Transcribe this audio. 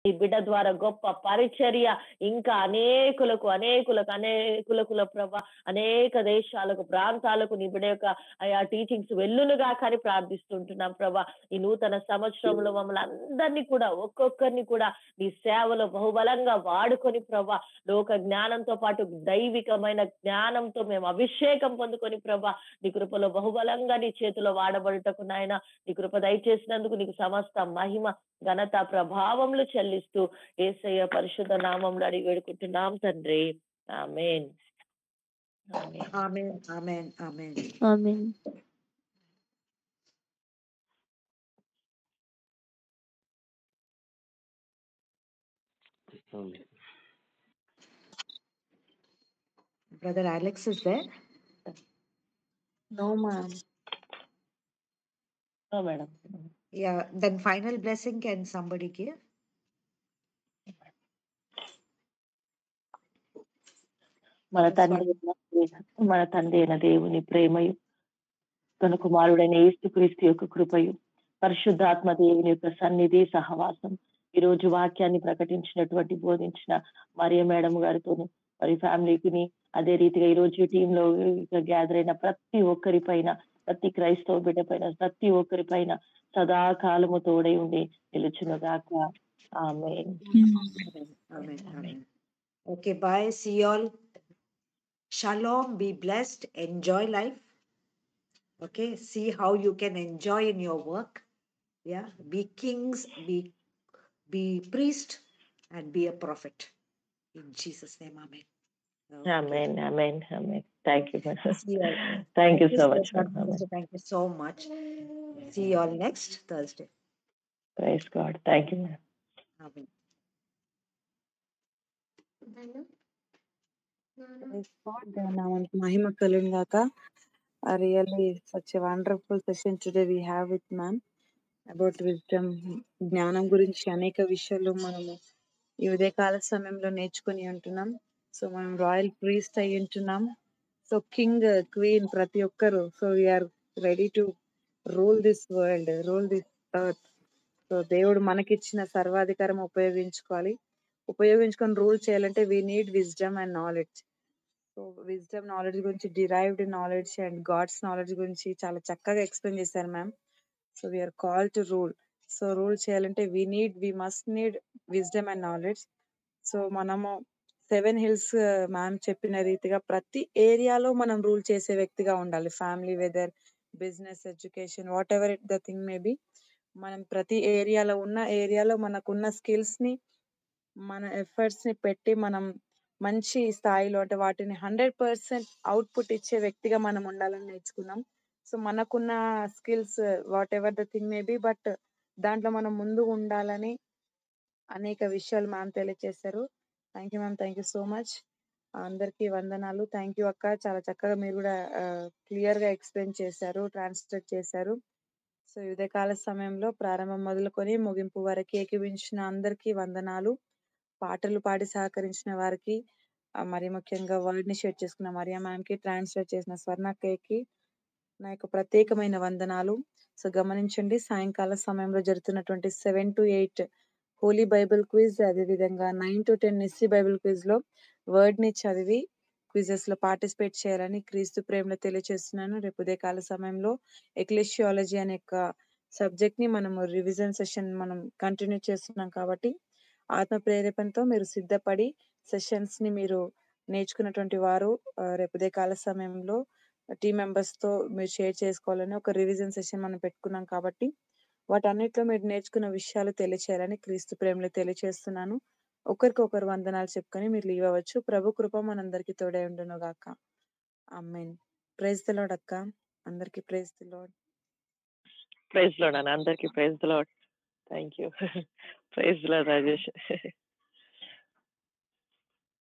ఈ బిడ్డ ద్వారా గొప్ప పరిచర్య ఇంకా అనేకులకు అనేకులకు అనేకులకు ప్రభా అనేక దేశాలకు ప్రాంతాలకు నీ బిడ్డ యొక్క ఆయా టీచింగ్స్ వెల్లునుగా కానీ ప్రార్థిస్తుంటున్నాం ప్రభా ఈ నూతన సంవత్సరంలో మమ్మల్ని అందరినీ కూడా ఒక్కొక్కరిని కూడా నీ సేవలో బహుబలంగా వాడుకొని ప్రభా లోక జ్ఞానంతో పాటు దైవికమైన జ్ఞానంతో మేము అభిషేకం పొందుకొని ప్రభా నీ కృపలో బహుబలంగా నీ చేతిలో వాడబడుటకు నాయన నీ కృప దయచేసినందుకు నీకు సమస్త మహిమ ఘనత ప్రభావములు చెల్లిస్తూ ఏసయ్య పరిశుద్ధ నామంలో అడిగి వేడుకుంటున్నాం తండ్రి amen amen. Amen amen amen amen brother Alex is there no ma'am oh madam yeah then final blessing can somebody give మన తండ్రి అయిన- మన తండ్రి అయిన దేవుని ప్రేమయు తన కుమారుడైన యేసుక్రీస్తు యొక్క కృపయు పరిశుద్ధాత్మ దేవుని యొక్క సన్నిధి సహవాసం ఈ రోజు వాక్యాన్ని ప్రకటించినటువంటి బోధించిన మరియ మేడం గారితో మరి ఫ్యామిలీకి అదే రీతిగా ఈ రోజు టీమ్ లో గ్యాదర్ అయిన ప్రతి ఒక్కరి పైన ప్రతి క్రైస్తవ బిడ్డ పైన ప్రతి ఒక్కరి పైన సదాకాలము తోడై ఉండి నిలుచునుగాక ఆమె Amen. Amen. Okay, bye. See you all. Shalom. Be blessed. Enjoy life. Okay. See how you can enjoy in your work. Yeah. Be kings. Be be priest, and be a prophet. In Jesus' name, Amen. Okay. Amen amen amen thank you See you all. Thank you so Yes, much God bless you. Thank you so much. See you all next Thursday. Praise God thank you madam Amen. Praise God. దేవుని నామానికి మహిమ కలుగును గాక I really such a wonderful session today we have with ma'am about wisdom జ్ఞానం గురించి అనేక విషయాలు మనము ఈ ఉదయకాల సమయంలో నేర్చుకొని ఉంటున్నాం సో మనం రాయల్ ప్రీస్ట్ అయి ఉంటున్నాం సో కింగ్ క్వీన్ ప్రతి ఒక్కరు so we are ready to rule this world rule this earth so దేవుడు మనకిచ్చిన సర్వాధికారం ఉపయోగించుకోవాలి ఉపయోగించుకొని రూల్ చేయాలంటే we need wisdom and knowledge so wisdom knowledge గురించి derived knowledge and God's knowledge గురించి చాలా చక్కగా ఎక్స్ప్లెయిన్ చేశారు ma'am so we are call to rule so rule చేయాలంటే we need we must need wisdom and knowledge so మనము seven hills ma'am చెప్పిన రీతిగా ప్రతి ఏరియాలో మనం రూల్ చేసే వ్యక్తిగా ఉండాలి family whether business education whatever it the thing maybe మనం ప్రతి ఏరియాలో ఉన్న ఏరియాలో మనకున్న స్కిల్స్ ని మన ఎఫర్ట్స్ ని పెట్టి మనం మంచి స్థాయిలో అంటే వాటిని హండ్రెడ్ పర్సెంట్ అవుట్పుట్ ఇచ్చే వ్యక్తిగా మనం ఉండాలని నేర్చుకున్నాం సో మనకున్న skills whatever the thing maybe but దాంట్లో మనం ముందు ఉండాలని అనేక విషయాలు మ్యామ్ తెలియజేశారు thank you ma'am thank you so much అందరికీ వందనాలు థ్యాంక్ యూ అక్క చాలా చక్కగా మీరు కూడా క్లియర్ గా ఎక్స్ప్లెయిన్ చేశారు ట్రాన్స్లేట్ చేశారు సో ఈ ఉదయకాల సమయంలో ప్రారంభం మొదలుకొని ముగింపు వరకు ఏకీవించిన అందరికీ వందనాలు పాటలు పాడి సహకరించిన వారికి ఆ, మరి ముఖ్యంగా వర్డ్ ని షేర్ చేసుకున్న మరియా మ్యామ్ కి ట్రాన్స్లేట్ చేసిన స్వర్ణక్కయ్యకి నా యొక్క ప్రత్యేకమైన వందనాలు సో గమనించండి సాయంకాల సమయంలో జరుగుతున్నటువంటి seven to eight holy bible quiz అదే విధంగా nine to ten Nissi bible quiz లో వర్డ్ ని చదివి క్విజెస్ లో పార్టిసిపేట్ చేయాలని క్రీస్తు ప్రేమలో తెలియజేస్తున్నాను రేపు ఉదయకాల సమయంలో ఎక్లెషియాలజీ అనే యొక్క సబ్జెక్ట్ ని మనము రివిజన్ సెషన్ మనం కంటిన్యూ చేస్తున్నాం కాబట్టి ఆత్మ ప్రేరేపణతో మీరు సిద్ధపడి సెషన్స్ ని మీరు నేర్చుకున్నటువంటి వారు ఆ, రేపు ఉదయకాల సమయంలో టీం మెంబర్స్ తో మీరు షేర్ చేసుకోవాలని ఒక రివిజన్ సెషన్ మనం పెట్టుకున్నాం కాబట్టి వాటన్నిటిలో మీరు నేర్చుకున్న విషయాలు తెలియచేయాలని క్రీస్తు ప్రేమలో తెలియచేస్తున్నాను ఒకరికొకరు వందనాలు చెప్పుకొని మీరు లీవ్ అవ్వచ్చు ప్రభు కృప మనందరికి తోడే ఉండును గాక అమ్మేన్ ప్రైజ్ ద లార్డ్ అక్క అందరికి ప్రైజ్ ద లార్డ్ ప్రైజ్ లో అందరికి ప్రైజ్ లో థ్యాంక్ యూ ప్రైజ్ లో రాజేష్